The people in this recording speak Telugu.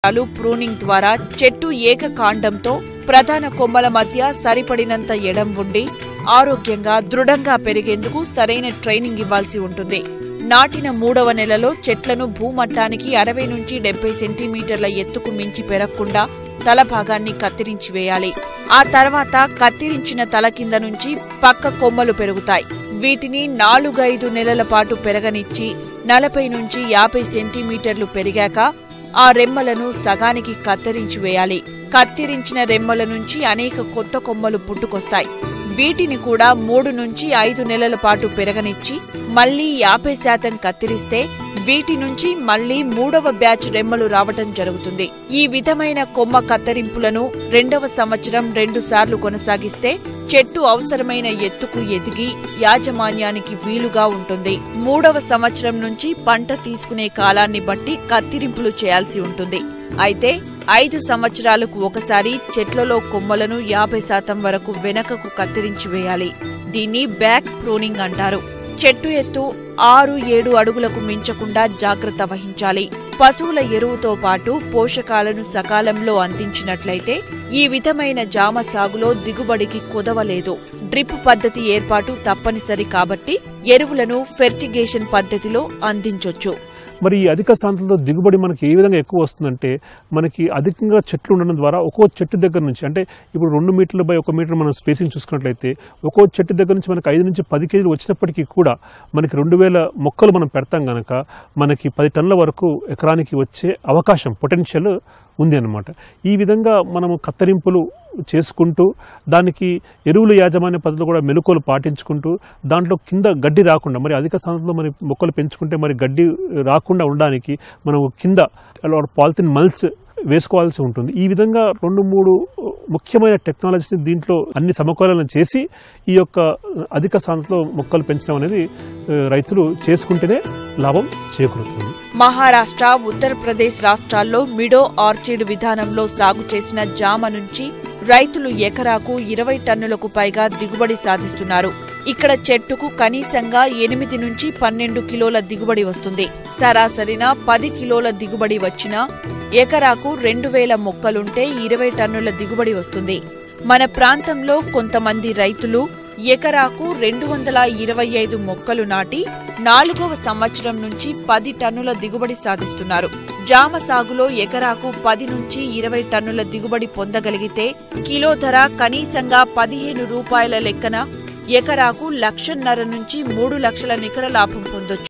సంవత్సరాలు ప్రూనింగ్ ద్వారా చెట్టు ఏకకాండంతో ప్రధాన కొమ్మల మధ్య సరిపడినంత ఎడం ఉండి ఆరోగ్యంగా దృఢంగా పెరిగేందుకు సరైన ట్రైనింగ్ ఇవ్వాల్సి ఉంటుంది నాటిన మూడవ నెలలో చెట్లను భూమట్టానికి అరవై నుంచి డెబ్బై సెంటీమీటర్ల ఎత్తుకు మించి పెరగకుండా తల భాగాన్ని కత్తిరించి వేయాలి ఆ తర్వాత కత్తిరించిన తల కింద నుంచి పక్క కొమ్మలు పెరుగుతాయి వీటిని నాలుగైదు నెలల పాటు పెరగనిచ్చి నలభై నుంచి యాభై సెంటీమీటర్లు పెరిగాక ఆ రెమ్మలను సగానికి కత్తిరించి వేయాలి కత్తిరించిన రెమ్మల నుంచి అనేక కొత్త కొమ్మలు పుట్టుకొస్తాయి వీటిని కూడా మూడు నుంచి ఐదు నెలల పాటు పెరగనిచ్చి మళ్లీ యాభై శాతం కత్తిరిస్తే వీటి నుంచి మళ్లీ మూడవ బ్యాచ్ రెమ్మలు రావటం జరుగుతుంది ఈ విధమైన కొమ్మ కత్తిరింపులను రెండవ సంవత్సరం రెండు సార్లు కొనసాగిస్తే చెట్టు అవసరమైన ఎత్తుకు ఎదిగి యాజమాన్యానికి వీలుగా ఉంటుంది మూడవ సంవత్సరం నుంచి పంట తీసుకునే కాలాన్ని బట్టి కత్తిరింపులు చేయాల్సి ఉంటుంది అయితే ఐదు సంవత్సరాలకు ఒకసారి చెట్లలో కొమ్మలను యాభై శాతం వరకు వెనకకు కత్తిరించి వేయాలి దీన్ని బ్యాక్ ప్రూనింగ్ అంటారు చెట్టు ఎత్తు ఆరు ఏడు అడుగులకు మించకుండా జాగ్రత్త వహించాలి పశువుల ఎరువుతో పాటు పోషకాలను సకాలంలో అందించినట్లయితే ఈ విధమైన జామ సాగులో దిగుబడికి కుదవలేదు డ్రిప్ పద్ధతి ఏర్పాటు తప్పనిసరి కాబట్టి ఎరువులను ఫెర్టిగేషన్ పద్ధతిలో అందించొచ్చు మరి ఈ అధిక సాంద్రతలో దిగుబడి మనకి ఏ విధంగా ఎక్కువ వస్తుందంటే మనకి అధికంగా చెట్లు ఉండడం ద్వారా ఒక్కో చెట్టు దగ్గర నుంచి అంటే ఇప్పుడు రెండు మీటర్ల బై ఒక మీటర్ మనం స్పేసింగ్ చూసుకున్నట్లయితే ఒక్కో చెట్టు దగ్గర నుంచి మనకి ఐదు నుంచి పది కేజీలు వచ్చినప్పటికీ కూడా మనకి రెండు వేల మొక్కలు మనం పెడతాం గనక మనకి పది టన్నుల వరకు ఎకరానికి వచ్చే అవకాశం పొటెన్షియల్ ఉంది అన్నమాట ఈ విధంగా మనము కత్తరింపులు చేసుకుంటూ దానికి ఎరువుల యాజమాన్య పద్ధతులు కూడా మెలకువలు పాటించుకుంటూ దాంట్లో కింద గడ్డి రాకుండా మరి అధిక స్థానంలో మరి మొక్కలు పెంచుకుంటే మరి గడ్డి రాకుండా ఉండడానికి మనం కింద పాలిథిన్ మల్చ్ వేసుకోవాల్సి ఉంటుంది ఈ విధంగా రెండు మూడు ముఖ్యమైన టెక్నాలజీని దీంట్లో అన్ని సమకూలన చేసి ఈ యొక్క అధిక స్థానంలో మొక్కలు పెంచడం అనేది ఆ, రైతులు చేసుకుంటేనే లాభం చేకూరుతుంది మహారాష్ట్ర ఉత్తరప్రదేశ్ రాష్ట్రాల్లో మిడో ఆర్చిడ్ విధానంలో సాగు చేసిన జామ నుంచి రైతులు ఎకరాకు ఇరవై టన్నులకు పైగా దిగుబడి సాధిస్తున్నారు ఇక్కడ చెట్టుకు కనీసంగా ఎనిమిది నుంచి పన్నెండు కిలోల దిగుబడి వస్తుంది సరాసరిన పది కిలోల దిగుబడి వచ్చినా ఎకరాకు రెండు వేల మొక్కలుంటే ఇరవై టన్నుల దిగుబడి వస్తుంది మన ప్రాంతంలో కొంతమంది రైతులు ఎకరాకు రెండు వందల ఇరవై ఐదు మొక్కలు నాటి నాలుగవ సంవత్సరం నుంచి పది టన్నుల దిగుబడి సాధిస్తున్నారు జామ సాగులో ఎకరాకు పది నుంచి ఇరవై టన్నుల దిగుబడి పొందగలిగితే కిలో ధర కనీసంగా పదిహేను రూపాయల లెక్కన ఎకరాకు లక్షన్నర నుంచి మూడు లక్షల నికర లాభం పొందొచ్చు